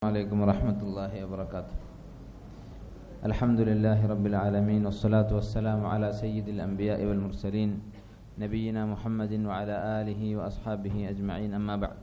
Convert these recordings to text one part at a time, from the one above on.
عليكم ورحمة الله وبركاته الحمد لله رب العالمين والصلاة والسلام على سيد الأنبياء والمرسلين نبينا محمد وعلى آله وأصحابه أجمعين أما بعد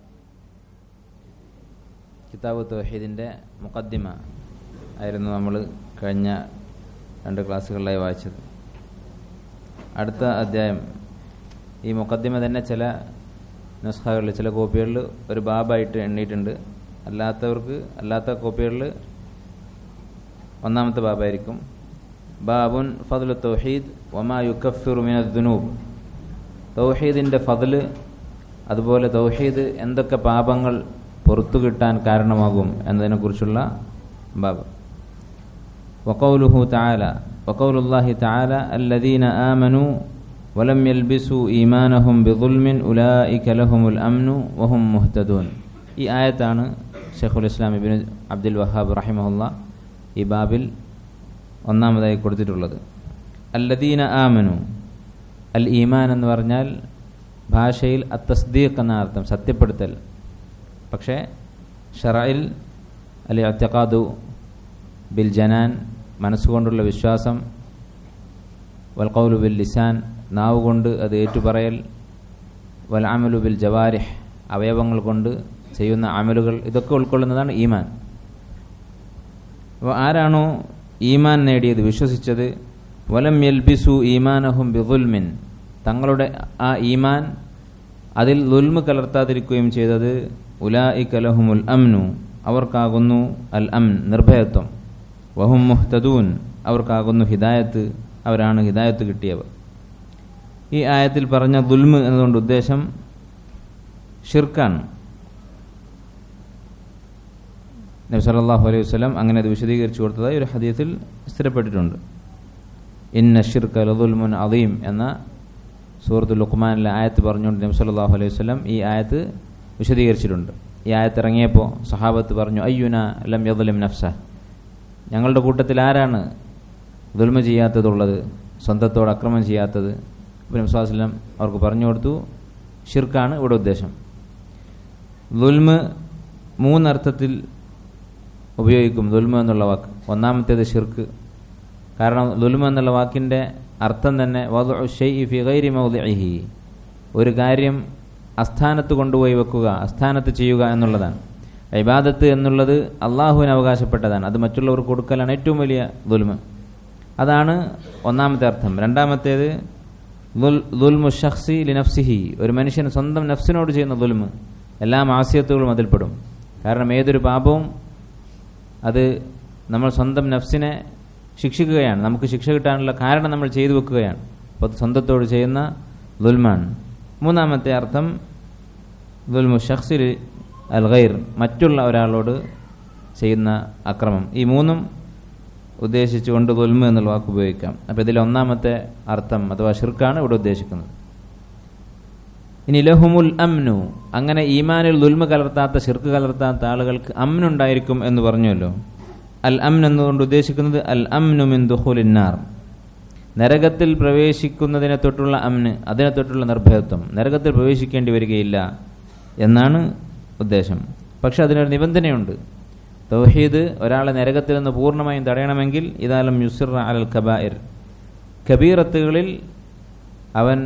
കിതാബ് തൗഹീദിൻ്റെ മുഖദ്ദിമ ആയിരുന്നു നമ്മൾ കഴിഞ്ഞ രണ്ട് ക്ലാസ്സുകളിലായി വായിച്ചത് അടുത്ത അധ്യായം ഈ മുഖദ്ദിമ തന്നെ ചില നുസ്ഖകളിൽ ചില കോപ്പികളിൽ ഒരു ബാബായിട്ട് എണ്ണിയിട്ടുണ്ട് അല്ലാത്തവർക്ക് അല്ലാത്ത കോപ്പികളിൽ ഒന്നാമത്തെ ബാബായിരിക്കും ബാബുൻ ഫضل തൗഹീദ് വമാ യുക്കഫിറു മിന ദുനൂബ് തൗഹീദിൻ്റെ ഫضല് അതുപോലെ തൗഹീദ് എന്തൊക്കെ പാപങ്ങൾ പുറത്തു കിട്ടാൻ കാരണമാകും എന്നതിനെക്കുറിച്ചുള്ള ബാബ് വഖൗലുഹു തആല വഖൗലുല്ലാഹി തആല അല്ലദീന ആമനു വലം യൽബിസു ഈമാനഹും ബിദുൽമിൻ ഉലായിക ലഹുമുൽ അംനു വഹും മുഹ്തദൂൻ ഈ ആയത്താണ് ഷെയ്ഖുൽ ഇസ്ലാം ഇബിൻ അബ്ദുൽ വഹാബ് റഹിമഹുല്ല ഈ ബാബിൽ ഒന്നാമതായി കൊടുത്തിട്ടുള്ളത് അല്ലദീന ആമനു അൽ ഈമാൻ എന്ന് പറഞ്ഞാൽ ഭാഷയിൽ അത്തസ്ദീഖ് എന്ന അർത്ഥം സത്യപ്പെടുത്തൽ പക്ഷേ ഷറയിൽ അല്ലെ അത്തഖാദു ബിൽ ജനാൻ മനസ്സുകൊണ്ടുള്ള വിശ്വാസം വൽ ബിൽ ലിസാൻ നാവ് കൊണ്ട് അത് ഏറ്റുപറയൽ വൽ അമലു ബിൽ ജവാരിഹ് അവയവങ്ങൾ കൊണ്ട് ചെയ്യുന്ന അമലുകൾ ഇതൊക്കെ ഉൾക്കൊള്ളുന്നതാണ് ഈമാൻ അപ്പോൾ ആരാണോ ഈമാൻ നേടിയത് വിശ്വസിച്ചത് വലം യൽബിസു ഈമാനഹും ബിദുൽമിൻ തങ്ങളുടെ ആ ഈമാൻ അതിൽ ദുൽമ് കലർത്താതിരിക്കുകയും ചെയ്തത് ഉലാ ഇ കലഹുമുൽ അംനു അവർക്കാകുന്നു അൽ അം നിർഭയത്വം വഹും മുഹ്തദൂൻ അവർക്കാകുന്നു ഹിദായത്ത് അവരാണ് ഹിദായത്ത് കിട്ടിയവർ ഈ ആയത്തിൽ പറഞ്ഞ ദുൽമ് എന്നതുകൊണ്ട് ഉദ്ദേശം ഷിർക്കാണ് നബി സല്ലല്ലാഹു അലൈഹി വസല്ലം അങ്ങനെ അത് വിശദീകരിച്ചു കൊടുത്തതായി ഒരു ഹദീസിൽ സ്ഥിരപ്പെട്ടിട്ടുണ്ട് ഇന്ന ഷിർക്ക ലദുൽമുൻ അദീം എന്ന സൂറത്ത് ലുഖ്മാനിലെ ആയത്ത് പറഞ്ഞുകൊണ്ട് നബി സല്ലല്ലാഹു അലൈഹി വസല്ലം ഈ ആയത്ത് വിശദീകരിച്ചിട്ടുണ്ട് ഈ ആയത്ത് ഇറങ്ങിയപ്പോൾ സഹാബത്ത് പറഞ്ഞു അയ്യുന ലം യദുലിം നഫ്സ ഞങ്ങളുടെ കൂട്ടത്തിൽ ആരാണ് ദുൽമ ചെയ്യാത്തതുള്ളത് സ്വന്തത്തോട് അക്രമം ചെയ്യാത്തത് അപ്പോൾ നബി വസല്ലം അവർക്ക് പറഞ്ഞു കൊടുത്തു ഷിർക്കാണ് ഇവിടെ ഉദ്ദേശം ദുൽമ് മൂന്നർത്ഥത്തിൽ ഉപയോഗിക്കും ദുൽമ എന്നുള്ള വാക്ക് ഒന്നാമത്തേത് ഷിർക്ക് കാരണം ദുൽമ എന്നുള്ള വാക്കിൻ്റെ അർത്ഥം തന്നെ ഫി ഒരു കാര്യം അസ്ഥാനത്ത് കൊണ്ടുപോയി വെക്കുക അസ്ഥാനത്ത് ചെയ്യുക എന്നുള്ളതാണ് ഇബാദത്ത് എന്നുള്ളത് അള്ളാഹുവിന് അവകാശപ്പെട്ടതാണ് അത് മറ്റുള്ളവർക്ക് കൊടുക്കലാണ് ഏറ്റവും വലിയ ദുൽമ അതാണ് ഒന്നാമത്തെ അർത്ഥം രണ്ടാമത്തേത് ദുൽമു ഷഖ്സി ലിനഫ്സിഹി ഒരു മനുഷ്യൻ സ്വന്തം നഫ്സിനോട് ചെയ്യുന്ന ദുൽമ് എല്ലാ ആസ്യത്തുകളും അതിൽപ്പെടും കാരണം ഏതൊരു പാപവും അത് നമ്മൾ സ്വന്തം നഫ്സിനെ ശിക്ഷിക്കുകയാണ് നമുക്ക് ശിക്ഷ കിട്ടാനുള്ള കാരണം നമ്മൾ ചെയ്തു വെക്കുകയാണ് അപ്പോൾ സ്വന്തത്തോട് ചെയ്യുന്ന ദുൽമാണ് മൂന്നാമത്തെ അർത്ഥം ദുൽമു ഷഖ്സിൽ അൽ ഗൈർ മറ്റുള്ള ഒരാളോട് ചെയ്യുന്ന അക്രമം ഈ മൂന്നും ഉദ്ദേശിച്ചുകൊണ്ട് ദുൽമ എന്നുള്ള വാക്ക് ഉപയോഗിക്കാം അപ്പോൾ ഇതിൽ ഒന്നാമത്തെ അർത്ഥം അഥവാ ഷിർക്കാണ് ഇവിടെ ഉദ്ദേശിക്കുന്നത് ഇനി ലഹുമുൽ അംനു അങ്ങനെ ഈമാനിൽ ദുൽമ കലർത്താത്ത ഷിർക്ക് കലർത്താത്ത ആളുകൾക്ക് അമ്നുണ്ടായിരിക്കും എന്ന് പറഞ്ഞല്ലോ അൽ അമ്ൻ എന്നുകൊണ്ട് ഉദ്ദേശിക്കുന്നത് അൽ അമ്നു മിൻ ദുഹുലിന്നാർ നരകത്തിൽ പ്രവേശിക്കുന്നതിനെ തൊട്ടുള്ള അമ്ന് അതിനെ തൊട്ടുള്ള നിർഭയത്വം നരകത്തിൽ പ്രവേശിക്കേണ്ടി വരികയില്ല എന്നാണ് ഉദ്ദേശം പക്ഷെ അതിനൊരു നിബന്ധനയുണ്ട് തൗഹീദ് ഒരാളെ നരകത്തിൽ നിന്ന് പൂർണ്ണമായും തടയണമെങ്കിൽ ഇതാലം യുസിർ അൽ കബായിർ കബീറത്തുകളിൽ അവൻ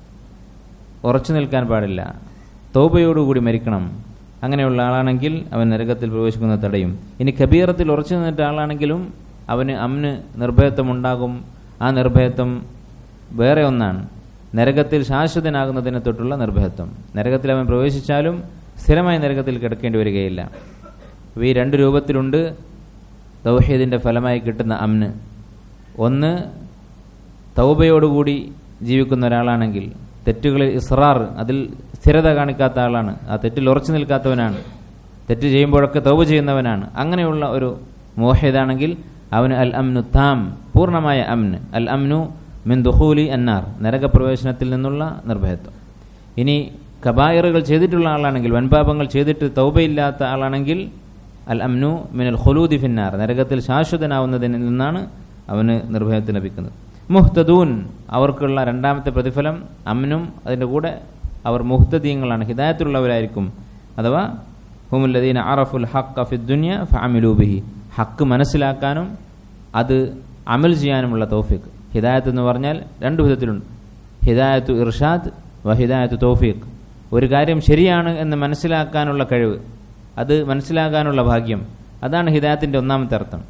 ഉറച്ചു നിൽക്കാൻ പാടില്ല തോബയോടുകൂടി മരിക്കണം അങ്ങനെയുള്ള ആളാണെങ്കിൽ അവൻ നരകത്തിൽ പ്രവേശിക്കുന്ന തടയും ഇനി കബീറത്തിൽ ഉറച്ചു നിന്നിട്ട ആളാണെങ്കിലും അവന് അമ്ന് നിർഭയത്വം ഉണ്ടാകും ആ നിർഭയത്വം വേറെ ഒന്നാണ് നരകത്തിൽ ശാശ്വതനാകുന്നതിനെ തൊട്ടുള്ള നിർഭയത്വം നരകത്തിൽ അവൻ പ്രവേശിച്ചാലും സ്ഥിരമായി നരകത്തിൽ കിടക്കേണ്ടി വരികയില്ല ഈ രണ്ട് രൂപത്തിലുണ്ട് തൗഹീദിൻ്റെ ഫലമായി കിട്ടുന്ന അമ്ന് ഒന്ന് തൗബയോടുകൂടി ജീവിക്കുന്ന ഒരാളാണെങ്കിൽ തെറ്റുകളിൽ ഇസ്രാർ അതിൽ സ്ഥിരത കാണിക്കാത്ത ആളാണ് ആ തെറ്റിൽ ഉറച്ചു നിൽക്കാത്തവനാണ് തെറ്റ് ചെയ്യുമ്പോഴൊക്കെ തൗബ ചെയ്യുന്നവനാണ് അങ്ങനെയുള്ള ഒരു മോഹിതാണെങ്കിൽ അവന് അൽ അമ്നു താം പൂർണ്ണമായ അമ്ന് അൽ അമ്നു മിൻ ദുഹൂലി അന്നാർ നരകപ്രവേശനത്തിൽ നിന്നുള്ള നിർഭയത്വം ഇനി കബായറുകൾ ചെയ്തിട്ടുള്ള ആളാണെങ്കിൽ വൻപാപങ്ങൾ ചെയ്തിട്ട് തൗബയില്ലാത്ത ആളാണെങ്കിൽ അൽ അമ്നു മിനൽ ഖുലൂദി ഫിന്നാർ നരകത്തിൽ ശാശ്വതനാവുന്നതിൽ നിന്നാണ് അവന് നിർഭയത്വം ലഭിക്കുന്നത് മുഹ്തദൂൻ അവർക്കുള്ള രണ്ടാമത്തെ പ്രതിഫലം അമ്നും അതിൻ്റെ കൂടെ അവർ മുഹ്തദീങ്ങളാണ് ഹിദായത്തിലുള്ളവരായിരിക്കും അഥവാ ഹുമുല്ലദീന അറഫുൽ ഹക്ക ഫിദ്ദുന്യ ഫഅമിലു ബിഹി ഹക്ക് മനസ്സിലാക്കാനും അത് അമൽ ചെയ്യാനുമുള്ള തൗഫീഖ് ഹിദായത്ത് എന്ന് പറഞ്ഞാൽ രണ്ട് വിധത്തിലുണ്ട് ഹിദായത്തു ഇർഷാദ് വ ഹിദായത്തു തൗഫീഖ് ഒരു കാര്യം ശരിയാണ് എന്ന് മനസ്സിലാക്കാനുള്ള കഴിവ് അത് മനസ്സിലാക്കാനുള്ള ഭാഗ്യം അതാണ് ഹിദായത്തിൻ്റെ ഒന്നാമത്തെ അർത്ഥം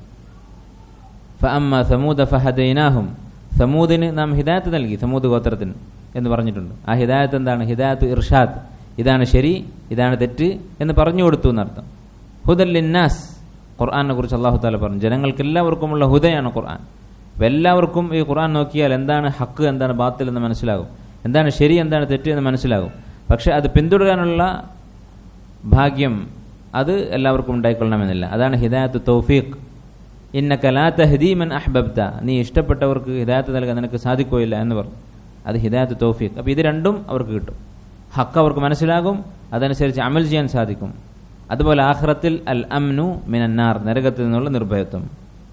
ഫഅമ്മ സമൂദ ഫഹദൈനാഹും സമൂദിന് നാം ഹിദായത്ത് നൽകി സമൂദ് ഗോത്രത്തിന് എന്ന് പറഞ്ഞിട്ടുണ്ട് ആ ഹിദായത്ത് എന്താണ് ഹിദായത്ത് ഇർഷാദ് ഇതാണ് ശരി ഇതാണ് തെറ്റ് എന്ന് പറഞ്ഞു കൊടുത്തു എന്നർത്ഥം ഹുദല്ലിന്നാസ് ഖുർആാനെ കുറിച്ച് അള്ളാഹു താല പറഞ്ഞു ജനങ്ങൾക്ക് എല്ലാവർക്കുമുള്ള ഹുദയാണ് ഖുർആൻ അപ്പം എല്ലാവർക്കും ഈ ഖുർആൻ നോക്കിയാൽ എന്താണ് ഹക്ക് എന്താണ് ബാത്തിൽ എന്ന് മനസ്സിലാകും എന്താണ് ശരി എന്താണ് തെറ്റ് എന്ന് മനസ്സിലാകും പക്ഷെ അത് പിന്തുടരാനുള്ള ഭാഗ്യം അത് എല്ലാവർക്കും ഉണ്ടായിക്കൊള്ളണമെന്നില്ല അതാണ് ഹിദായത്ത് തൗഫീഖ് ഇന്ന കലാത്ത ഹദീമൻ അഹ്ബബ്ത നീ ഇഷ്ടപ്പെട്ടവർക്ക് ഹിദായത്ത് നൽകാൻ നിനക്ക് സാധിക്കുകയില്ല എന്ന് പറഞ്ഞു അത് ഹിദായത്ത് തൗഫീഖ് അപ്പോൾ ഇത് രണ്ടും അവർക്ക് കിട്ടും ഹക്ക് അവർക്ക് മനസ്സിലാകും അതനുസരിച്ച് അമൽ ചെയ്യാൻ സാധിക്കും അതുപോലെ ആഖിറത്തിൽ അൽ അംനു മിനന്നാർ നരകത്തിൽ നിന്നുള്ള നിർഭയത്വം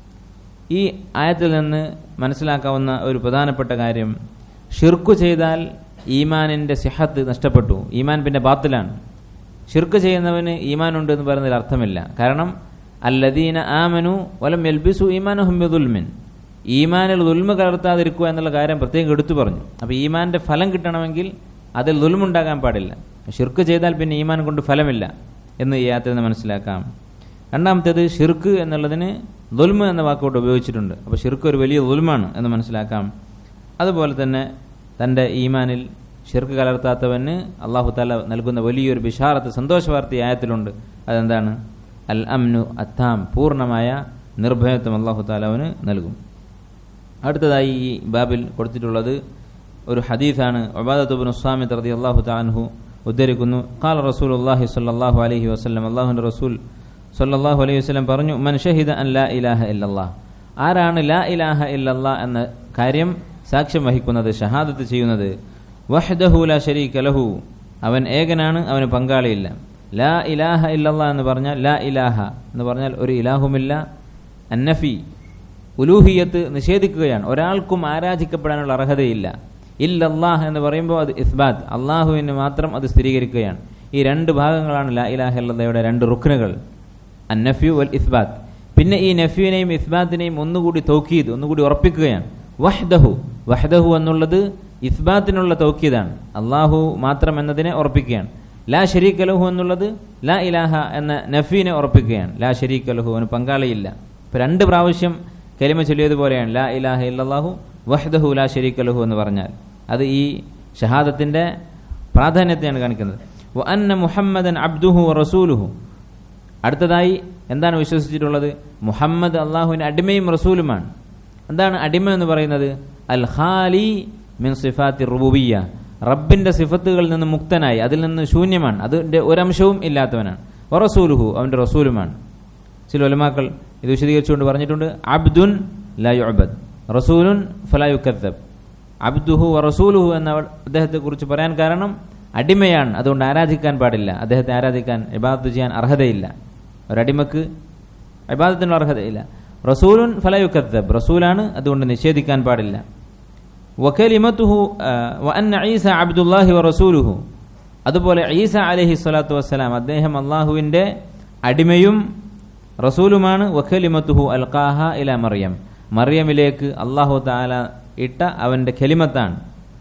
ഈ ആയത്തിൽ നിന്ന് മനസ്സിലാക്കാവുന്ന ഒരു പ്രധാനപ്പെട്ട കാര്യം ഷിർക്ക് ചെയ്താൽ ഈമാനിൻ്റെ സിഹത്ത് നഷ്ടപ്പെട്ടു ഈമാൻ പിന്നെ ബാത്തിലാണ് ഷിർക്ക് ചെയ്യുന്നവന് ഈമാൻ ഉണ്ട് എന്ന് പറയുന്നതിൽ അർത്ഥമില്ല കാരണം അല്ലദീന ആമനു വലം എൽബിസു ഈമാനു ഹുമ്യുദുൽമിൻ ഈമാനിൽ ദുൽമ കലർത്താതിരിക്കുക എന്നുള്ള കാര്യം പ്രത്യേകം എടുത്തു പറഞ്ഞു അപ്പോൾ ഈമാന്റെ ഫലം കിട്ടണമെങ്കിൽ അതിൽ ദുൽമുണ്ടാകാൻ പാടില്ല ഷിർക്ക് ചെയ്താൽ പിന്നെ ഈമാൻ കൊണ്ട് ഫലമില്ല എന്ന് ഈ യാത്രയിൽ നിന്ന് മനസ്സിലാക്കാം രണ്ടാമത്തേത് ഷിർക്ക് എന്നുള്ളതിന് ദുൽമ എന്ന വാക്കോട്ട് ഉപയോഗിച്ചിട്ടുണ്ട് അപ്പോൾ ഷിർക്ക് ഒരു വലിയ ദുൽമാണ് എന്ന് മനസ്സിലാക്കാം അതുപോലെ തന്നെ തൻ്റെ ഈമാനിൽ ഷിർക്ക് കലർത്താത്തവന് അള്ളാഹു താല നൽകുന്ന വലിയൊരു ബിഷാറത്ത് സന്തോഷവാർത്ത ഈ ആയത്തിലുണ്ട് അതെന്താണ് അൽ അംനു അത്താം പൂർണ്ണമായ നിർഭയത്വം അള്ളാഹു താല അവന് നൽകും അടുത്തതായി ഈ ബാബിൽ കൊടുത്തിട്ടുള്ളത് ഒരു ഹദീസാണ് ഒബാദത്തുബിൻ ഉസ്വാമി തർദി അള്ളാഹു താൻഹു ഉദ്ധരിക്കുന്നു കാൽ റസൂൽ അള്ളാഹി സല്ലാഹു അലഹി വസ്ലം അള്ളാഹുൻ്റെ റസൂൽ സല്ലാഹു അലൈഹി വസ്ലം പറഞ്ഞു മൻ ഷഹിദ അൻ ലാ ഇലാഹ ഇല്ലല്ലാഹ് ആരാണ് ലാ ഇലാഹ ഇല്ലല്ലാ എന്ന കാര്യം സാക്ഷ്യം വഹിക്കുന്നത് ഷഹാദത്ത് ചെയ്യുന്നത് വഹ്ദഹു ലാ ഷരീക ലഹു അവൻ ഏകനാണ് അവന് പങ്കാളിയില്ല ലാ ഇലാഹ ഇല്ലല്ലാ എന്ന് പറഞ്ഞാൽ ലാ ഇലാഹ എന്ന് പറഞ്ഞാൽ ഒരു ഇലാഹുമില്ല അന്നഫി ഉലൂഹിയത്ത് നിഷേധിക്കുകയാണ് ഒരാൾക്കും ആരാധിക്കപ്പെടാനുള്ള അർഹതയില്ല ഇല്ലല്ലാഹ് എന്ന് പറയുമ്പോൾ അത് ഇസ്ബാത്ത് അള്ളാഹുവിന് മാത്രം അത് സ്ഥിരീകരിക്കുകയാണ് ഈ രണ്ട് ഭാഗങ്ങളാണ് ലാ ഇലാഹ ഇല്ലയുടെ രണ്ട് റുക്നുകൾ അന്നഫ്യു വൽ ഇസ്ബാത്ത് പിന്നെ ഈ നഫ്യുവിനെയും ഇസ്ബാത്തിനെയും ഒന്നുകൂടി തൗക്കീദ് ഒന്നുകൂടി ഉറപ്പിക്കുകയാണ് വഹ്ദഹു വഹ്ദഹു എന്നുള്ളത് ഇസ്ബാത്തിനുള്ള തൗക്കീദാണ് അള്ളാഹു മാത്രം എന്നതിനെ ഉറപ്പിക്കുകയാണ് ലാ ഷരീഖ് അലഹു എന്നുള്ളത് ലാ ഇലാഹ എന്ന നഫീനെ ഉറപ്പിക്കുകയാണ് ലാ ഷരീഖ് അലഹു അവന് പങ്കാളിയില്ല ഇപ്പം രണ്ട് പ്രാവശ്യം കലിമ ചൊല്ലിയതുപോലെയാണ് ലാ ഇലാഹ ഇല്ലാഹു വഹ്ദഹു ലാ ഷരീഖ് അലഹു എന്ന് പറഞ്ഞാൽ അത് ഈ ഷഹാദത്തിൻ്റെ പ്രാധാന്യത്തെയാണ് കാണിക്കുന്നത് വ അന്ന മുഹമ്മദൻ അബ്ദുഹു റസൂലുഹു അടുത്തതായി എന്താണ് വിശ്വസിച്ചിട്ടുള്ളത് മുഹമ്മദ് അള്ളാഹുവിൻ്റെ അടിമയും റസൂലുമാണ് എന്താണ് അടിമ എന്ന് പറയുന്നത് അൽ ഖാലി മിൻ സിഫാത്തി റുബുബിയ റബ്ബിന്റെ സിഫത്തുകളിൽ നിന്ന് മുക്തനായി അതിൽ നിന്ന് ശൂന്യമാണ് അതിന്റെ ഒരംശവും ഇല്ലാത്തവനാണ് റസൂലുഹു അവന്റെ റസൂലുമാണ് ചില ഒലമാക്കൾ ഇത് വിശദീകരിച്ചുകൊണ്ട് പറഞ്ഞിട്ടുണ്ട് അബ്ദുൻ ലയുഅബദ് റസൂലുൻ ഫലായുക്കത്തബ് അബ്ദുഹു റസൂലുഹു എന്ന അദ്ദേഹത്തെ കുറിച്ച് പറയാൻ കാരണം അടിമയാണ് അതുകൊണ്ട് ആരാധിക്കാൻ പാടില്ല അദ്ദേഹത്തെ ആരാധിക്കാൻ ഇബാദത്ത് ചെയ്യാൻ അർഹതയില്ല ഒരടിമക്ക് ഇബാദത്തിനുള്ള അർഹതയില്ല റസൂലുൻ ഫലയുക്കത്തബ് റസൂലാണ് അതുകൊണ്ട് നിഷേധിക്കാൻ പാടില്ല വക്കലിമത്തുഹു വഅന്ന ഈസ അബ്ദുല്ലാഹി വറസൂലുഹു അതുപോലെ ഈസ അലഹി സ്വലാത്തു വസ്സലാം അദ്ദേഹം അള്ളാഹുവിൻ്റെ അടിമയും റസൂലുമാണ് വഖലിമത്തുഹു അൽഖാഹ ഇല മറിയം മറിയമിലേക്ക് അള്ളാഹു താല ഇട്ട അവൻ്റെ ഖലിമത്താണ്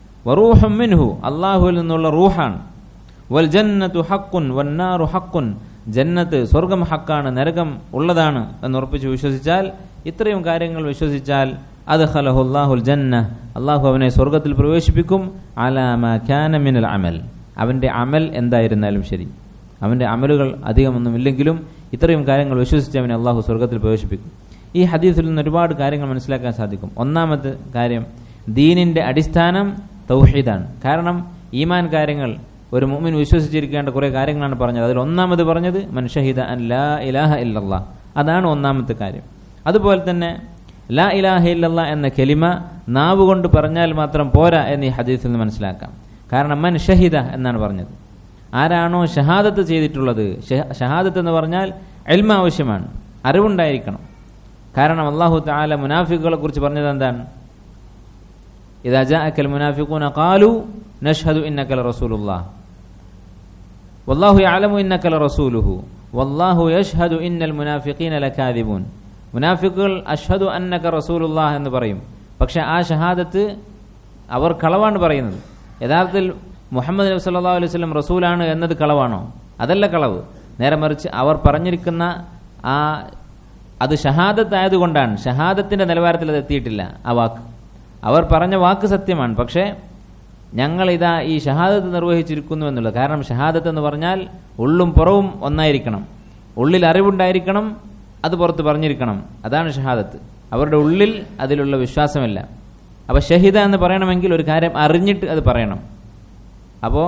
വറൂഹം മിൻഹു അള്ളാഹുവിൽ നിന്നുള്ള റൂഹാണ് വൽ ജന്നത്തു ഹക്കുൻ വന്നാറു ഹക്കുൻ ജന്നത്ത് സ്വർഗം ഹക്കാണ് നരകം ഉള്ളതാണ് എന്ന് ഉറപ്പിച്ച് വിശ്വസിച്ചാൽ ഇത്രയും കാര്യങ്ങൾ വിശ്വസിച്ചാൽ അത് ഖലഹുല്ലാഹുൽ ജന്ന അള്ളാഹു അവനെ സ്വർഗത്തിൽ പ്രവേശിപ്പിക്കും അലാമ ഖാനമിനൽ അമൽ അവൻ്റെ അമൽ എന്തായിരുന്നാലും ശരി അവൻ്റെ അമലുകൾ അധികമൊന്നുമില്ലെങ്കിലും ഇത്രയും കാര്യങ്ങൾ വിശ്വസിച്ച് അവനെ അള്ളാഹു സ്വർഗത്തിൽ പ്രവേശിപ്പിക്കും ഈ ഹദീസിൽ നിന്ന് ഒരുപാട് കാര്യങ്ങൾ മനസ്സിലാക്കാൻ സാധിക്കും ഒന്നാമത്തെ കാര്യം ദീനിൻ്റെ അടിസ്ഥാനം തൗഹീദാണ് കാരണം ഈമാൻ കാര്യങ്ങൾ ഒരു മുമ്മിൻ വിശ്വസിച്ചിരിക്കേണ്ട കുറേ കാര്യങ്ങളാണ് പറഞ്ഞത് അതിൽ ഒന്നാമത് പറഞ്ഞത് മൻഷഹിദ അൻ ലാ ഇലാഹ ഇല്ലല്ലാ അതാണ് ഒന്നാമത്തെ കാര്യം അതുപോലെ തന്നെ ലാ ഇലാഹ ഇല്ലല്ലാ എന്ന കെലിമ നാവ് കൊണ്ട് പറഞ്ഞാൽ മാത്രം പോരാ എന്ന് ഈ ഹദീസിൽ നിന്ന് മനസ്സിലാക്കാം കാരണം മൻ ഷഹിദ എന്നാണ് പറഞ്ഞത് ആരാണോ ഷഹാദത്ത് ചെയ്തിട്ടുള്ളത് ഷഹാദത്ത് എന്ന് പറഞ്ഞാൽ എൽമ ആവശ്യമാണ് അറിവുണ്ടായിരിക്കണം കാരണം അള്ളാഹു താല മുനാഫിക്കുകളെ കുറിച്ച് പറഞ്ഞത് എന്താണ് ഇതാ ജാഅക്കൽ മുനാഫിഖൂന ഖാലു നഷ്ഹദു ഇന്നക ലറസൂലുള്ളാഹ് വല്ലാഹു യഅലമു ഇന്നക ലറസൂലുഹു വല്ലാഹു യഷ്ഹദു ഇന്നൽ മുനാഫിഖീന ലകാദിബൂൻ മുനാഫിക്കുകൾ അഷ്ഹദു അന്നക റസൂലുള്ളാഹ് എന്ന് പറയും പക്ഷെ ആ ഷഹാദത്ത് അവർ കളവാണ് പറയുന്നത് യഥാർത്ഥത്തിൽ മുഹമ്മദ് നബി സല്ലല്ലാഹു അലൈഹി വസല്ലം റസൂലാണ് എന്നത് കളവാണോ അതല്ല കളവ് നേരെ മറിച്ച് അവർ പറഞ്ഞിരിക്കുന്ന ആ അത് ഷഹാദത്ത് ആയതുകൊണ്ടാണ് ഷഹാദത്തിന്റെ നിലവാരത്തിൽ അത് എത്തിയിട്ടില്ല ആ വാക്ക് അവർ പറഞ്ഞ വാക്ക് സത്യമാണ് പക്ഷേ ഞങ്ങൾ ഇതാ ഈ ഷഹാദത്ത് നിർവഹിച്ചിരിക്കുന്നു എന്നുള്ളത് കാരണം ഷഹാദത്ത് എന്ന് പറഞ്ഞാൽ ഉള്ളും പുറവും ഒന്നായിരിക്കണം ഉള്ളിൽ അറിവുണ്ടായിരിക്കണം അത് പുറത്ത് പറഞ്ഞിരിക്കണം അതാണ് ഷഹാദത്ത് അവരുടെ ഉള്ളിൽ അതിലുള്ള വിശ്വാസമില്ല അപ്പോൾ ഷഹിദ എന്ന് പറയണമെങ്കിൽ ഒരു കാര്യം അറിഞ്ഞിട്ട് അത് പറയണം അപ്പോൾ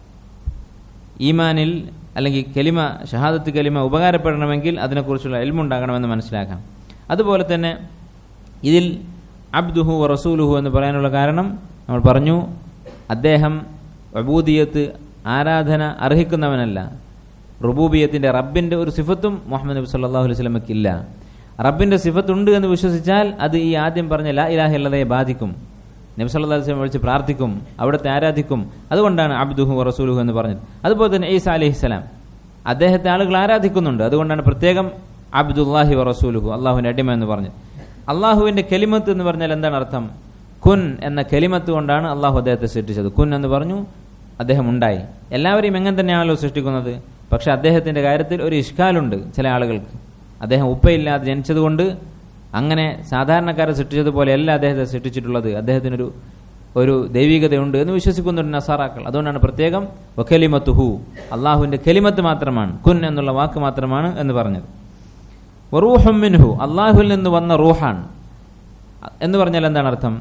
ഈമാനിൽ അല്ലെങ്കിൽ കലിമ ഷഹാദത്ത് കലിമ ഉപകാരപ്പെടണമെങ്കിൽ അതിനെക്കുറിച്ചുള്ള എൽമുണ്ടാകണമെന്ന് മനസ്സിലാക്കാം അതുപോലെ തന്നെ ഇതിൽ അബ്ദുഹു റസൂലുഹു എന്ന് പറയാനുള്ള കാരണം നമ്മൾ പറഞ്ഞു അദ്ദേഹം അബൂദിയത്ത് ആരാധന അർഹിക്കുന്നവനല്ല റുബൂബിയത്തിന്റെ റബ്ബിന്റെ ഒരു സിഫത്തും മുഹമ്മദ് നബി സല്ലല്ലാഹു അലൈഹി വസല്ലമയ്ക്ക് ഇല്ല റബ്ബിന്റെ സിഫത്തുണ്ട് എന്ന് വിശ്വസിച്ചാൽ അത് ഈ ആദ്യം പറഞ്ഞ ലാ ഇലാഹ ഇല്ലതയെ ബാധിക്കും നബി സല്ലല്ലാഹു അലൈഹി വസല്ലം വിളിച്ച് പ്രാർത്ഥിക്കും അവിടുത്തെ ആരാധിക്കും അതുകൊണ്ടാണ് അബ്ദുഹു റസൂലുഹു എന്ന് പറഞ്ഞത് അതുപോലെ തന്നെ ഈസ അലൈഹിസ്സലാം അദ്ദേഹത്തെ ആളുകൾ ആരാധിക്കുന്നുണ്ട് അതുകൊണ്ടാണ് പ്രത്യേകം അബ്ദുല്ലാഹി റസൂലുഹു അള്ളാഹുവിന്റെ അടിമ എന്ന് പറഞ്ഞത് അള്ളാഹുവിന്റെ കെലിമത്ത് എന്ന് പറഞ്ഞാൽ എന്താണ് അർത്ഥം കുൻ എന്ന കെലിമത്ത് കൊണ്ടാണ് അള്ളാഹു അദ്ദേഹത്തെ സൃഷ്ടിച്ചത് കുൻ എന്ന് പറഞ്ഞു അദ്ദേഹം ഉണ്ടായി എല്ലാവരെയും എങ്ങനെ തന്നെയാണല്ലോ സൃഷ്ടിക്കുന്നത് പക്ഷെ അദ്ദേഹത്തിന്റെ കാര്യത്തിൽ ഒരു ഇഷ്കാലുണ്ട് ചില ആളുകൾക്ക് അദ്ദേഹം ഉപ്പയില്ലാതെ ജനിച്ചതുകൊണ്ട് അങ്ങനെ സാധാരണക്കാരെ സൃഷ്ടിച്ചതുപോലെയല്ല അദ്ദേഹത്തെ സൃഷ്ടിച്ചിട്ടുള്ളത് അദ്ദേഹത്തിനൊരു ഒരു ദൈവികതയുണ്ട് എന്ന് വിശ്വസിക്കുന്നുണ്ട് നസാറാക്കൾ അതുകൊണ്ടാണ് പ്രത്യേകം വക്കലിമത്തുഹു അള്ളാഹുവിന്റെ കെലിമത്ത് മാത്രമാണ് കുൻ എന്നുള്ള വാക്ക് മാത്രമാണ് എന്ന് പറഞ്ഞത് റൂഹും മിൻഹു അള്ളാഹുവിൽ നിന്ന് വന്ന റൂഹാണ് എന്ന് പറഞ്ഞാൽ എന്താണ് അർത്ഥം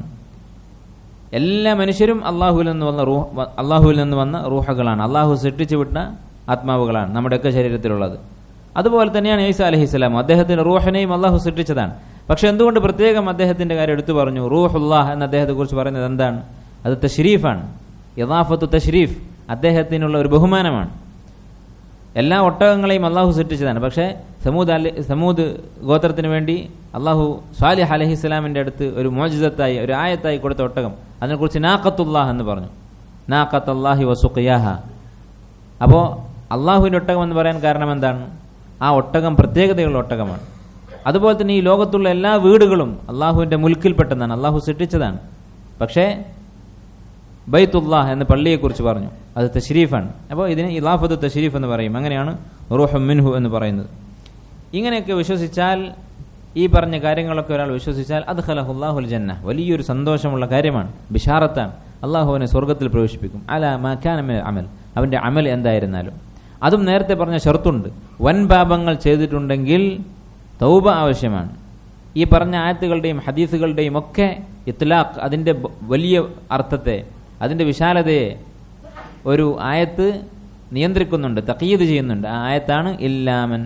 എല്ലാ മനുഷ്യരും അള്ളാഹുവിൽ നിന്ന് വന്ന റൂഹ് അള്ളാഹുവിൽ നിന്ന് വന്ന റൂഹകളാണ് അള്ളാഹു സൃഷ്ടിച്ചു വിട്ട ആത്മാവുകളാണ് നമ്മുടെയൊക്കെ ശരീരത്തിലുള്ളത് അതുപോലെ തന്നെയാണ് ഈസ അലഹിസ്ലാം അദ്ദേഹത്തിന്റെ റൂഹിനെയും അള്ളാഹു സൃഷ്ടിച്ചതാണ് പക്ഷെ എന്തുകൊണ്ട് പ്രത്യേകം അദ്ദേഹത്തിന്റെ കാര്യം എടുത്തു പറഞ്ഞു റൂഹുല്ലാഹ് എന്ന് അദ്ദേഹത്തെ കുറിച്ച് പറയുന്നത് എന്താണ് അത് തഷ്രീഫാണ് യഥാഫത്ത് തഷ്രീഫ് അദ്ദേഹത്തിനുള്ള ഒരു ബഹുമാനമാണ് എല്ലാ ഒട്ടകങ്ങളെയും അള്ളാഹു സൃഷ്ടിച്ചതാണ് പക്ഷേ സമൂദ് അലി സമൂദ് ഗോത്രത്തിന് വേണ്ടി അള്ളാഹു സ്വാലിഹ് അലഹി ഇസ്ലാമിന്റെ അടുത്ത് ഒരു മോജിതത്തായി ഒരു ആയത്തായി കൊടുത്ത ഒട്ടകം അതിനെക്കുറിച്ച് നാഖത്തുല്ലാഹ് എന്ന് പറഞ്ഞു നാഖത്ത് അള്ളാഹി വസുഖിയാഹ അപ്പോൾ അള്ളാഹുവിൻ്റെ ഒട്ടകം എന്ന് പറയാൻ കാരണം എന്താണ് ആ ഒട്ടകം പ്രത്യേകതയുള്ള ഒട്ടകമാണ് അതുപോലെ തന്നെ ഈ ലോകത്തുള്ള എല്ലാ വീടുകളും അള്ളാഹുവിൻ്റെ മുൽക്കിൽപ്പെട്ടതാണ് അള്ളാഹു സൃഷ്ടിച്ചതാണ് പക്ഷേ ബൈത്തുല്ലാഹ് എന്ന പള്ളിയെക്കുറിച്ച് പറഞ്ഞു അത് തഷ്രീഫാണ് അപ്പോൾ ഇതിന് ഇലാഫത്ത് തഷ്രീഫ് എന്ന് പറയും അങ്ങനെയാണ് റൂഹം മിൻഹു എന്ന് പറയുന്നത് ഇങ്ങനെയൊക്കെ വിശ്വസിച്ചാൽ ഈ പറഞ്ഞ കാര്യങ്ങളൊക്കെ ഒരാൾ വിശ്വസിച്ചാൽ അത് ഖലഹുല്ലാഹുൽ ജന്ന വലിയൊരു സന്തോഷമുള്ള കാര്യമാണ് ബിഷാറത്താണ് അള്ളാഹുവിനെ സ്വർഗത്തിൽ പ്രവേശിപ്പിക്കും അല മാക്കാനമിൽ അമൽ അവൻ്റെ അമൽ എന്തായിരുന്നാലും അതും നേരത്തെ പറഞ്ഞ ഷർത്തുണ്ട് വൻ പാപങ്ങൾ ചെയ്തിട്ടുണ്ടെങ്കിൽ തൗബ ആവശ്യമാണ് ഈ പറഞ്ഞ ആയത്തുകളുടെയും ഹദീസുകളുടെയും ഒക്കെ ഇത്ലാഖ് അതിൻ്റെ വലിയ അർത്ഥത്തെ അതിൻ്റെ വിശാലതയെ ഒരു ആയത്ത് നിയന്ത്രിക്കുന്നുണ്ട് തക്കീത് ചെയ്യുന്നുണ്ട് ആ ആയത്താണ് ഇല്ലാമൻ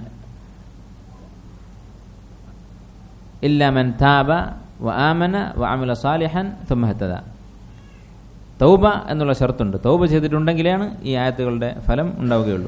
ഇല്ലാമൻ താബ വ ആമന വ അമില സാലിഹൻ തുമ്മഹത്തത തൗബ എന്നുള്ള ഷർത്തുണ്ട് തൗബ ചെയ്തിട്ടുണ്ടെങ്കിലാണ് ഈ ആയത്തുകളുടെ ഫലം ഉണ്ടാവുകയുള്ളൂ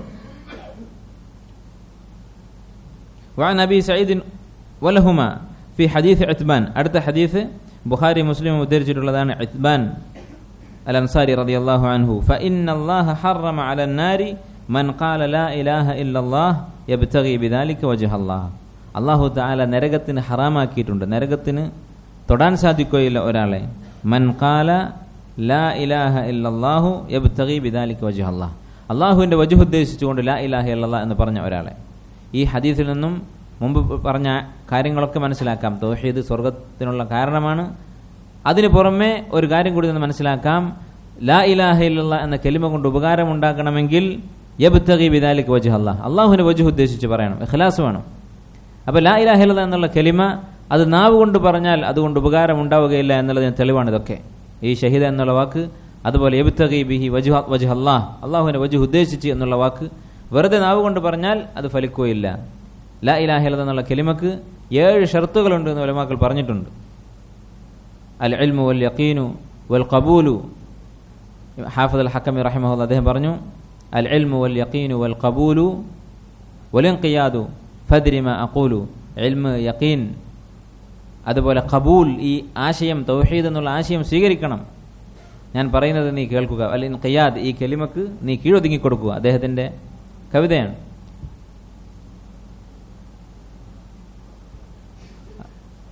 وعن أبي سعيد ولهما في حديث عتبان അടുത്ത ഹദീസ് ബുഖാരി മുസ്ലിം ഉദ്ധരിച്ചിട്ടുള്ളതാണ് عتبان الأنصاري رضي الله عنه فإن الله حرم على النار من قال لا إله إلا الله يبتغي بذلك وجه الله അള്ളാഹു താല നരകത്തിന് ഹറാമാക്കിയിട്ടുണ്ട് നരകത്തിന് തൊടാൻ സാധിക്കുകയില്ല ഒരാളെ മൻ കാല ലാ ഇലാഹ ഇല്ലാഹു യബ്തഗി ബിദാലിക്ക് വജുഹ് അള്ളാഹ് അള്ളാഹുവിൻ്റെ വജുഹ് ഉദ്ദേശിച്ചുകൊണ്ട് ലാ ഇലാഹ ഇല്ലാ എന്ന് പറഞ്ഞ ഒരാളെ ഈ ഹദീസിൽ നിന്നും മുമ്പ് പറഞ്ഞ കാര്യങ്ങളൊക്കെ മനസ്സിലാക്കാം തൗഹീദ് സ്വർഗത്തിനുള്ള കാരണമാണ് അതിന് പുറമെ ഒരു കാര്യം കൂടി നിന്ന് മനസ്സിലാക്കാം ലാ ഇലാഹ ഇല്ല എന്ന കെലിമ കൊണ്ട് ഉപകാരം ഉണ്ടാക്കണമെങ്കിൽ യബ്തഗി ബിദാലിക്ക് വജുഹ് അള്ളാഹ് അള്ളാഹുവിൻ്റെ വജുഹ് ഉദ്ദേശിച്ച് പറയണം ഇഖ്ലാസ് വേണം അപ്പോൾ ലാ ഇലാഹ ഇല്ല എന്നുള്ള കെലിമ അത് നാവ് കൊണ്ട് പറഞ്ഞാൽ അതുകൊണ്ട് ഉപകാരം ഉണ്ടാവുകയില്ല എന്നുള്ളതിന് തെളിവാണ് ഇതൊക്കെ ഈ ഷഹീദ എന്നുള്ള വാക്ക് അതുപോലെ എബുത്തഗി ബിഹി വജു വജു അള്ളാഹ് അള്ളാഹുവിനെ വജു ഉദ്ദേശിച്ച് എന്നുള്ള വാക്ക് വെറുതെ നാവ് കൊണ്ട് പറഞ്ഞാൽ അത് ഫലിക്കുകയില്ല ലാ ഇലാഹിലത എന്നുള്ള കെലിമക്ക് ഏഴ് ഷർത്തുകളുണ്ട് എന്ന് വലമാക്കൾ പറഞ്ഞിട്ടുണ്ട് അൽ ഇൽമു വൽ യഖീനു വൽ ഖബൂലു ഹാഫിദ് അൽ ഹക്കമി റഹിമഹുല്ല അദ്ദേഹം പറഞ്ഞു അൽ ഇൽമു വൽ യഖീനു വൽ ഖബൂലു വലിൻഖിയാദു ഫദ്രിമ അഖൂലു ഇൽമ് യഖീൻ അതുപോലെ ഖബൂൽ ഈ ആശയം തൗഹീദ് എന്നുള്ള ആശയം സ്വീകരിക്കണം ഞാൻ പറയുന്നത് നീ കേൾക്കുക അല്ലെങ്കിൽ ഖിയാദ് ഈ കെലിമക്ക് നീ കീഴൊതുങ്ങി കൊടുക്കുക അദ്ദേഹത്തിൻ്റെ കവിതയാണ്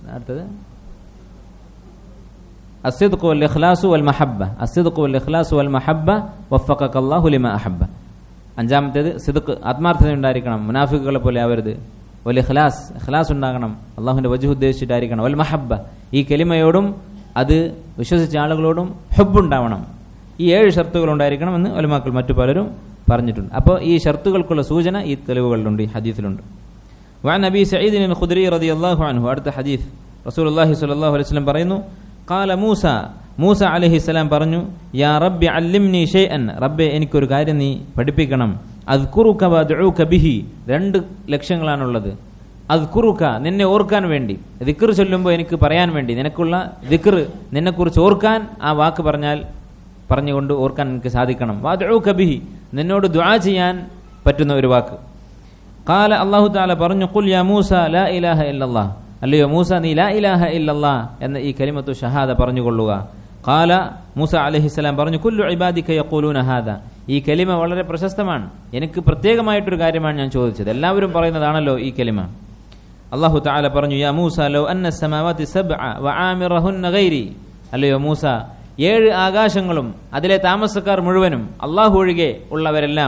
അടുത്തത് الصدق والإخلاص والمحبة الصدق والإخلاص والمحبة وفقك الله لما أحب അഞ്ചാമത്തേത് സിദുക്ക് ആത്മാർത്ഥത ഉണ്ടായിരിക്കണം മുനാഫിക്കുകളെ പോലെ ആവരുത് വൽ ഇഖ്ലാസ് ഇഖ്ലാസ് ഉണ്ടാകണം അള്ളാഹുവിന്റെ വജു ഉദ്ദേശിച്ചിട്ടായിരിക്കണം വൽ മഹബ്ബ ഈ കെലിമയോടും അത് വിശ്വസിച്ച ആളുകളോടും ഹബ്ബുണ്ടാവണം ഈ ഏഴ് ഷർത്തുകൾ ഉണ്ടായിരിക്കണം എന്ന് ഒലമാക്കൾ മറ്റു പലരും പറഞ്ഞിട്ടുണ്ട് അപ്പോൾ ഈ ഷർത്തുകൾക്കുള്ള സൂചന ഈ തെളിവുകളിലുണ്ട് ഈ ഹദീസിലുണ്ട് وعن أبي سعيد الخدري رضي الله عنه അടുത്ത ഹദീസ് റസൂൽ അള്ളാഹി സ്വല്ലല്ലാഹു അലൈഹി വസല്ലം പറയുന്നു قال മൂസ മൂസ അലൈഹി സ്വലാം പറഞ്ഞു യാ റബ്ബി അല്ലിംനി ഷൈഅൻ റബ്ബെ എനിക്കൊരു കാര്യം നീ പഠിപ്പിക്കണം അദ്കുറുക വദ്ഉക ബിഹി രണ്ട് ലക്ഷ്യങ്ങളാണുള്ളത് അദ്കുറുക നിന്നെ ഓർക്കാൻ വേണ്ടി ദിക്ർ ചൊല്ലുമ്പോൾ എനിക്ക് പറയാൻ വേണ്ടി നിനക്കുള്ള ദിക്ർ നിന്നെക്കുറിച്ച് ഓർക്കാൻ ആ വാക്ക് പറഞ്ഞാൽ പറഞ്ഞുകൊണ്ട് ഓർക്കാൻ എനിക്ക് സാധിക്കണം വദ്ഉക ബിഹി നിന്നോട് ദുആ ചെയ്യാൻ പറ്റുന്ന ഒരു വാക്ക് കാല അള്ളാഹു താല പറഞ്ഞു കുൽ യാ മൂസ ലാ ഇലാഹ ഇല്ലല്ലാഹ് അല്ലയോ മൂസ നീ ലാ ഇലാഹ ഇല്ലല്ലാഹ് എന്ന ഈ കലിമത്തു ഷഹാദ പറഞ്ഞുകൊള്ളുക കാല മൂസ അലഹിസ്സലാം പറഞ്ഞു കുല്ലു ഇബാദിക യഖൂലൂന ഹാദ ഈ കലിമ വളരെ പ്രശസ്തമാണ് എനിക്ക് പ്രത്യേകമായിട്ടൊരു കാര്യമാണ് ഞാൻ ചോദിച്ചത് എല്ലാവരും പറയുന്നതാണല്ലോ ഈ കലിമ അള്ളാഹു താല പറഞ്ഞു യാ മൂസ ലോ അന്ന സമാവാതി സബ്അ വആമിറഹുന്ന ഗൈരി അല്ലയോ മൂസ ഏഴ് ആകാശങ്ങളും അതിലെ താമസക്കാർ മുഴുവനും അള്ളാഹു ഒഴികെ ഉള്ളവരെല്ലാം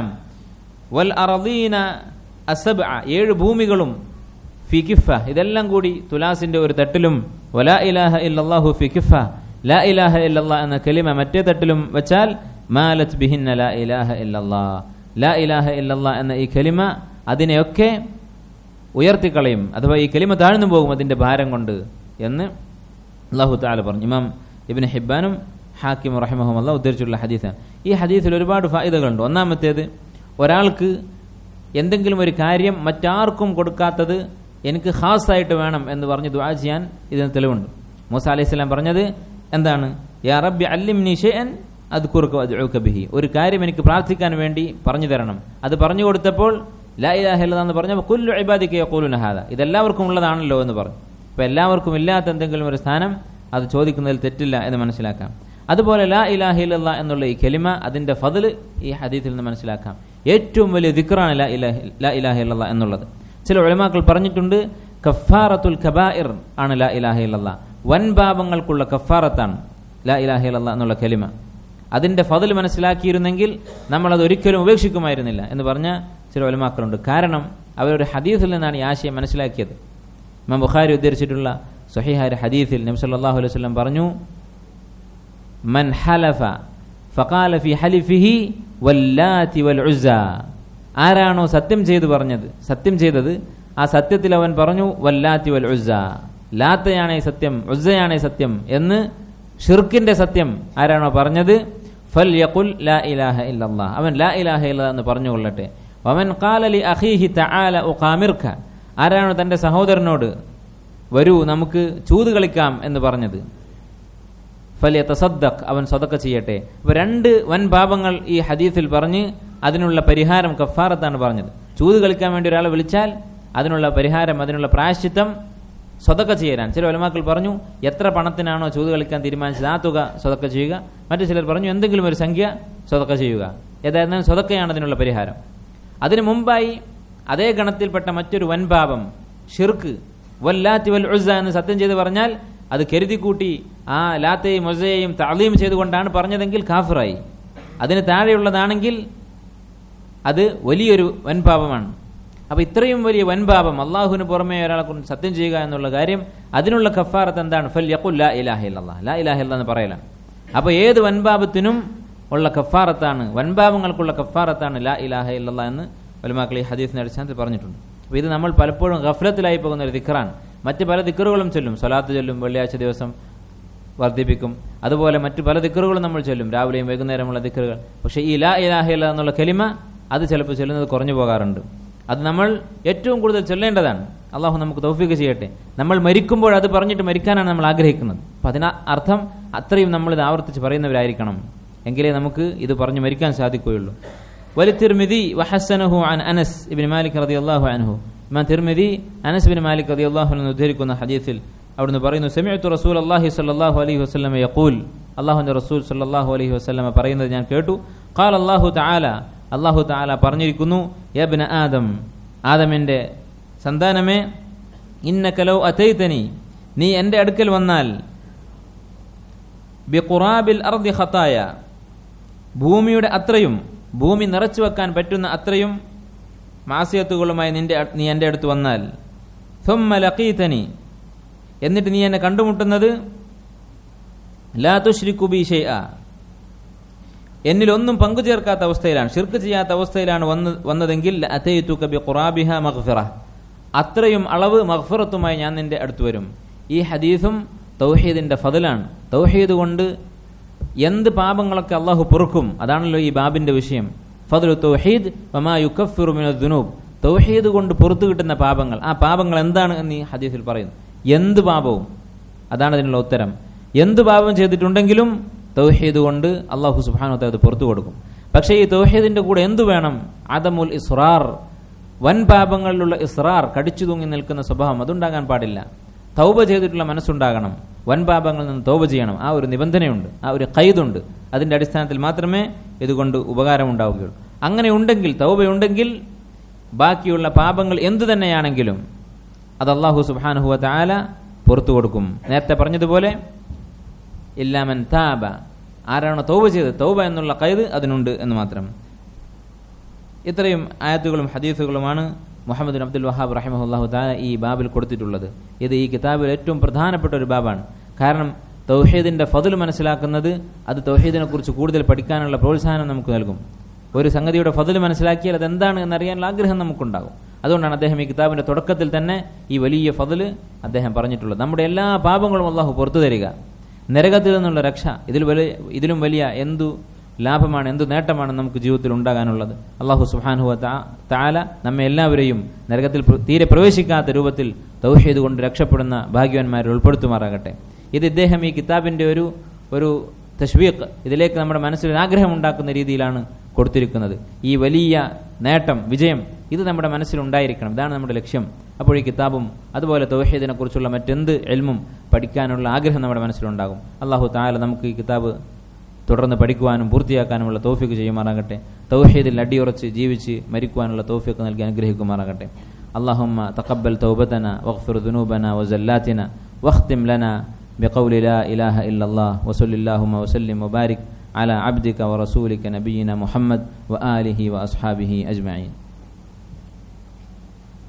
വൽ അറദീന അസബ് ഏഴ് ഭൂമികളും ഫി കിഫ ഇതെല്ലാം കൂടി തുലാസിന്റെ ഒരു തട്ടിലും വലാ ഇലാഹ ഇല്ലല്ലാഹു ഫി കിഫ ലാ ഇലാഹ ഇല്ലല്ലാ എന്ന കലിമ മറ്റേ തട്ടിലും വെച്ചാൽ മാലത് ബിഹിന്ന ലാ ഇലാഹ ഇല്ലല്ലാ ലാ ഇലാഹ ഇല്ലല്ലാ എന്ന ഈ കലിമ അതിനെയൊക്കെ ഉയർത്തിക്കളയും അഥവാ ഈ കലിമ താഴ്ന്നു പോകും അതിന്റെ ഭാരം കൊണ്ട് എന്ന് അള്ളാഹു താല പറഞ്ഞു ഇമാം ഇബിന് ഹിബാനും ഹാക്കിം റഹിമഹുമല്ല ഉദ്ധരിച്ചിട്ടുള്ള ഹദീസാണ് ഈ ഹദീസിൽ ഒരുപാട് ഫായിദകളുണ്ട് ഒന്നാമത്തേത് ഒരാൾക്ക് എന്തെങ്കിലും ഒരു കാര്യം മറ്റാർക്കും കൊടുക്കാത്തത് എനിക്ക് ഖാസായിട്ട് വേണം എന്ന് പറഞ്ഞ് ദുആ ചെയ്യാൻ ഇതിന് തെളിവുണ്ട് മൂസ അലൈഹി സ്വലാം പറഞ്ഞത് എന്താണ് യാ റബ്ബി അല്ലിംനി ഷൈഅൻ അദ്കുറുക വദ്ഉക ബിഹി ഒരു കാര്യം എനിക്ക് പ്രാർത്ഥിക്കാൻ വേണ്ടി പറഞ്ഞു തരണം അത് പറഞ്ഞു കൊടുത്തപ്പോൾ ലാ ഇലാഹ ഇല്ലല്ലാഹ് എന്ന് പറഞ്ഞപ്പോൾ കുല്ലു ഇബാദിക യഖൂലുന ഹാദ ഇതെല്ലാവർക്കും ഉള്ളതാണല്ലോ എന്ന് പറഞ്ഞു അപ്പോൾ എല്ലാവർക്കും ഇല്ലാത്ത എന്തെങ്കിലും ഒരു സ്ഥാനം അത് ചോദിക്കുന്നതിൽ തെറ്റില്ല എന്ന് മനസ്സിലാക്കാം അതുപോലെ ലാ ഇലാഹ ഇല്ലല്ലാ എന്നുള്ള ഈ കലിമ അതിന്റെ ഫضല് ഈ ഹദീസിൽ നിന്ന് മനസ്സിലാക്കാം ഏറ്റവും വലിയ ദിക്റാണ് ലാ ഇലാഹ ലാ ഇലാഹ ഇല്ലല്ലാ എന്നുള്ളത് ചില ഉലമാക്കൾ പറഞ്ഞിട്ടുണ്ട് കഫാറത്തുൽ കബായിർ ആണ് ലാ ഇലാഹ ഇല്ലല്ലാ വൻ പാപങ്ങൾക്കുള്ള കഫാറത്താണ് ലാ ഇലാഹ ഇല്ലല്ലാ എന്നുള്ള കലിമ അതിന്റെ ഫضൽ മനസ്സിലാക്കിയിരുന്നെങ്കിൽ നമ്മൾ അത് ഒരിക്കലും ഉപേക്ഷിക്കുമായിരുന്നില്ല എന്ന് പറഞ്ഞ ചില ഉലമാക്കളുണ്ട് കാരണം അവരൊരു ഹദീസിൽ നിന്നാണ് ഈ ആശയം മനസ്സിലാക്കിയത് ഇമാം ബുഖാരി ഉദ്ധരിച്ചിട്ടുള്ള സഹിഹാര ഹദീസിൽ നബി സല്ലല്ലാഹു അലൈഹി വസല്ലം പറഞ്ഞു മൻ ഹലഫ ഫഖാല ഫി ഹലിഫിഹി വല്ലാത്തി വൽ ഉസ്സ ആരാണോ സത്യം ചെയ്തു പറഞ്ഞത് സത്യം ചെയ്തത് ആ സത്യത്തിൽ അവൻ പറഞ്ഞു വല്ലാത്തി വൽ ഉസ്സ ലാത്തയാണേ സത്യം ഉസ്സയാണേ സത്യം എന്ന് ഷിർക്കിന്റെ സത്യം ആരാണോ പറഞ്ഞത് ഫൽ യഖുൽ ലാ ഇലാഹ ഇല്ലല്ലാഹ് അവൻ ലാ ഇലാഹ ഇല്ല എന്ന് പറഞ്ഞുകൊള്ളട്ടെ വമൻ ഖാല ലി അഖീഹി തആല ഉഖാമിർക ആരാണോ തന്റെ സഹോദരനോട് വരൂ നമുക്ക് ചൂത് കളിക്കാം എന്ന് പറഞ്ഞത് ഫലിയ തസദ്ദഖ് അവൻ സ്വതക്ക ചെയ്യട്ടെ അപ്പൊ രണ്ട് വൻ പാപങ്ങൾ ഈ ഹദീസിൽ പറഞ്ഞ് അതിനുള്ള പരിഹാരം കഫാറത്താണ് പറഞ്ഞത് ചൂത് കളിക്കാൻ വേണ്ടി ഒരാളെ വിളിച്ചാൽ അതിനുള്ള പരിഹാരം അതിനുള്ള പ്രായശ്ചിത്തം സ്വതക്ക ചെയ്യാൻ ചില ഒലമാക്കൾ പറഞ്ഞു എത്ര പണത്തിനാണോ ചൂത് കളിക്കാൻ തീരുമാനിച്ചത് ആ തുക സ്വതക്ക ചെയ്യുക മറ്റു ചിലർ പറഞ്ഞു എന്തെങ്കിലും ഒരു സംഖ്യ സ്വതക്ക ചെയ്യുക ഏതായിരുന്നാലും സ്വതക്കയാണ് അതിനുള്ള പരിഹാരം അതിനു മുമ്പായി അതേ ഗണത്തിൽപ്പെട്ട മറ്റൊരു വൻപാപം ഷിർക്ക് വല്ലാത്തി വൽ ഉസ്സ എന്ന് സത്യം ചെയ്ത് പറഞ്ഞാൽ അത് കരുതിക്കൂട്ടി ആ ലാത്തയും മൊസയെയും താളീം ചെയ്തുകൊണ്ടാണ് പറഞ്ഞതെങ്കിൽ കാഫിറായി അതിന് താഴെയുള്ളതാണെങ്കിൽ അത് വലിയൊരു വൻപാപമാണ് അപ്പൊ ഇത്രയും വലിയ വൻപാപം അള്ളാഹുവിന് പുറമെ ഒരാളെ കൊണ്ട് സത്യം ചെയ്യുക എന്നുള്ള കാര്യം അതിനുള്ള കഫാറത്ത് എന്താണ് ഫൽ യഖുൽ ലാ ഇലാഹ ഇല്ലല്ലാഹ് ലാ ഇലാഹ ഇല്ല എന്ന് പറയലാണ് അപ്പൊ ഏത് വൻപാപത്തിനും ഉള്ള കഫാറത്താണ് വൻപാപങ്ങൾക്കുള്ള കഫാറത്താണ് ലാ ഇലാഹ ഇല്ലല്ലാ എന്ന് വലുമാക്കൾ ഈ ഹദീസിന്റെ അടിസ്ഥാനത്തിൽ പറഞ്ഞിട്ടുണ്ട് അപ്പൊ ഇത് നമ്മൾ പലപ്പോഴും ഗഫലത്തിലായി പോകുന്ന ഒരു ദിക്കറാണ് മറ്റ് പല ദിക്കറുകളും ചൊല്ലും സ്വലാത്ത് ചൊല്ലും വെള്ളിയാഴ്ച ദിവസം വർദ്ധിപ്പിക്കും അതുപോലെ മറ്റു പല ദിക്കറുകളും നമ്മൾ ചൊല്ലും രാവിലെയും വൈകുന്നേരമുള്ള ദിക്കറുകൾ പക്ഷേ ഈ ലാ ഇലാഹ ഇല്ല എന്നുള്ള കലിമ അത് ചിലപ്പോൾ ചൊല്ലുന്നത് കുറഞ്ഞു പോകാറുണ്ട് അത് നമ്മൾ ഏറ്റവും കൂടുതൽ ചൊല്ലേണ്ടതാണ് അള്ളാഹു നമുക്ക് തൗഫീക്ക് ചെയ്യട്ടെ നമ്മൾ മരിക്കുമ്പോൾ അത് പറഞ്ഞിട്ട് മരിക്കാനാണ് നമ്മൾ ആഗ്രഹിക്കുന്നത് അപ്പം അതിന് അർത്ഥം അത്രയും നമ്മൾ ഇത് ആവർത്തിച്ച് പറയുന്നവരായിരിക്കണം എങ്കിലേ നമുക്ക് ഇത് പറഞ്ഞു മരിക്കാൻ സാധിക്കുകയുള്ളൂ വലിത്തിർമിതി വഹസനഹു അൻ അനസ് ഇബിൻ മാലിക് റതി അള്ളാഹു അൻഹു ഇമാം തിർമിതി അനസ് ബിൻ മാലിക് റതി അള്ളാഹു എന്ന് ഉദ്ധരിക്കുന്ന ഹദീസിൽ അവിടുന്ന് പറയുന്നു സെമിഅത്തു റസൂൽ അള്ളാഹി സല്ലാഹു അലൈഹി വസ്ലമ യഖൂൽ അള്ളാഹുന്റെ റസൂൽ സല്ലാഹു അലൈഹി വസ്ലമ പറയുന്നത് ഞാൻ കേട്ടു ഖാൽ അള്ളാഹു തആല അള്ളാഹു താല പറഞ്ഞിരിക്കുന്നു യബ്ന ആദം ആദമിന്റെ സന്താനമേ ഇന്നകലോ അതൈതനി നീ എൻ്റെ അടുക്കൽ വന്നാൽ ബിഖുറാബിൽ അർദി ഖത്തായ ഭൂമിയുടെ അത്രയും ഭൂമി നിറച്ചു വെക്കാൻ പറ്റുന്ന അത്രയും മാസിയത്തുകളുമായി നിന്റെ അ- നീ എൻ്റെ അടുത്ത് വന്നാൽ ثم ലഖീതനി എന്നിട്ട് നീ എന്നെ കണ്ടുമുട്ടുന്നത് ലാ തുശ്രിക്കു ബി ഷൈഅ എന്നിലൊന്നും പങ്കു ചേർക്കാത്ത അവസ്ഥയിലാണ് ഷിർക്ക് ചെയ്യാത്ത അവസ്ഥയിലാണ് വന്ന് വന്നതെങ്കിൽ ലഅതൈതുക ബിഖുറാബിഹ മഗ്ഫിറ അത്രയും അളവ് മഗ്ഫിറത്തുമായി ഞാൻ നിന്റെ അടുത്ത് വരും ഈ ഹദീസും തൗഹീദിന്റെ ഫതിലാണ് തൗഹീദ് കൊണ്ട് എന്ത് പാപങ്ങളൊക്കെ അള്ളാഹു പൊറുക്കും അതാണല്ലോ ഈ ബാബിന്റെ വിഷയം ഫതുൽ തൗഹീദ് വമാ യുക്കഫിറു മിനദ് ദുനൂബ് തൗഹീദ് കൊണ്ട് പുറത്തു കിട്ടുന്ന പാപങ്ങൾ ആ പാപങ്ങൾ എന്താണ് എന്ന് ഈ ഹദീസിൽ പറയുന്നു എന്ത് പാപവും അതാണ് അതിനുള്ള ഉത്തരം എന്ത് പാപം ചെയ്തിട്ടുണ്ടെങ്കിലും തൗഹീദ് കൊണ്ട് അള്ളാഹു സുബാനത്തെ അത് പുറത്തു കൊടുക്കും പക്ഷേ ഈ തൗഹീദിന്റെ കൂടെ എന്തു വേണം ആദമുൽ ഇസ്റാർ വൻ പാപങ്ങളിലുള്ള ഇസ്റാർ കടിച്ചു തൂങ്ങി നിൽക്കുന്ന സ്വഭാവം അതുണ്ടാകാൻ പാടില്ല തൗബ ചെയ്തിട്ടുള്ള മനസ്സുണ്ടാകണം വൻ പാപങ്ങളിൽ നിന്ന് തൗബ ചെയ്യണം ആ ഒരു നിബന്ധനയുണ്ട് ആ ഒരു കൈതുണ്ട് അതിന്റെ അടിസ്ഥാനത്തിൽ മാത്രമേ ഇതുകൊണ്ട് ഉപകാരമുണ്ടാവുകയുള്ളൂ അങ്ങനെ ഉണ്ടെങ്കിൽ തൗബയുണ്ടെങ്കിൽ ബാക്കിയുള്ള പാപങ്ങൾ എന്തു തന്നെയാണെങ്കിലും അത് അള്ളാഹു സുബാനുഹുവ താല പുറത്തു കൊടുക്കും നേരത്തെ പറഞ്ഞതുപോലെ ഇല്ലാമൻ താബ ആരാണോ തൗബ ചെയ്തത് തൗബ എന്നുള്ള കൈത് അതിനുണ്ട് എന്ന് മാത്രം ഇത്രയും ആയത്തുകളും ഹദീസുകളുമാണ് മുഹമ്മദ് അബ്ദുൽ വഹാബ് റഹിമഹുല്ലാഹു താല ഈ ബാബിൽ കൊടുത്തിട്ടുള്ളത് ഇത് ഈ കിതാബിൽ ഏറ്റവും പ്രധാനപ്പെട്ട ഒരു ബാബാണ് കാരണം തൗഹീദിന്റെ ഫതിൽ മനസ്സിലാക്കുന്നത് അത് തൗഹീദിനെ കുറിച്ച് കൂടുതൽ പഠിക്കാനുള്ള പ്രോത്സാഹനം നമുക്ക് നൽകും ഒരു സംഗതിയുടെ ഫതിൽ മനസ്സിലാക്കിയാൽ അത് എന്താണ് എന്നറിയാനുള്ള ആഗ്രഹം നമുക്കുണ്ടാകും അതുകൊണ്ടാണ് അദ്ദേഹം ഈ കിതാബിന്റെ തുടക്കത്തിൽ തന്നെ ഈ വലിയ ഫതിൽ അദ്ദേഹം പറഞ്ഞിട്ടുള്ളത് നമ്മുടെ എല്ലാ പാപങ്ങളും അള്ളാഹു പുറത്തു തരിക നരകത്തിൽ നിന്നുള്ള രക്ഷ ഇതിൽ വലിയ ഇതിലും വലിയ എന്തു ലാഭമാണ് എന്തു നേട്ടമാണ് നമുക്ക് ജീവിതത്തിൽ ഉണ്ടാകാനുള്ളത് അള്ളാഹു സുഹാനുഹ താല നമ്മെ എല്ലാവരെയും നരകത്തിൽ പ്ര- തീരെ പ്രവേശിക്കാത്ത രൂപത്തിൽ തൗഹീദ് കൊണ്ട് രക്ഷപ്പെടുന്ന ഭാഗ്യവാന്മാരെ ഉൾപ്പെടുത്തുമാറാകട്ടെ ഇത് ഇദ്ദേഹം ഈ കിതാബിന്റെ ഒരു ഒരു തഷ്വീഖ് ഇതിലേക്ക് നമ്മുടെ മനസ്സിൽ ഒരു ആഗ്രഹം ഉണ്ടാക്കുന്ന രീതിയിലാണ് കൊടുത്തിരിക്കുന്നത് ഈ വലിയ നേട്ടം വിജയം ഇത് നമ്മുടെ മനസ്സിൽ ഉണ്ടായിരിക്കണം ഇതാണ് നമ്മുടെ ലക്ഷ്യം അപ്പോൾ ഈ കിതാബും അതുപോലെ തൗഹീദിനെ കുറിച്ചുള്ള മറ്റെന്ത് എൽമും പഠിക്കാനുള്ള ആഗ്രഹം നമ്മുടെ മനസ്സിലുണ്ടാകും അള്ളാഹു താല നമുക്ക് ഈ കിതാബ് തുടർന്ന് പഠിക്കുവാനും പൂർത്തിയാക്കാനുമുള്ള തോഫിക്ക് ചെയ്യുമാറാകട്ടെ തൗഹീദിൽ അടിയുറച്ച് ജീവിച്ച് മരിക്കുവാനുള്ള തോഫിക്ക് നൽകി അനുഗ്രഹിക്കുമാറാകട്ടെ اللهم تقبل توبتنا واغفر ذنوبنا وزلاتنا واختم لنا بقول لا إله إلا الله وصل اللهم وسلم وبارك على عبدك ورسولك نبينا محمد وآله وأصحابه أجمعين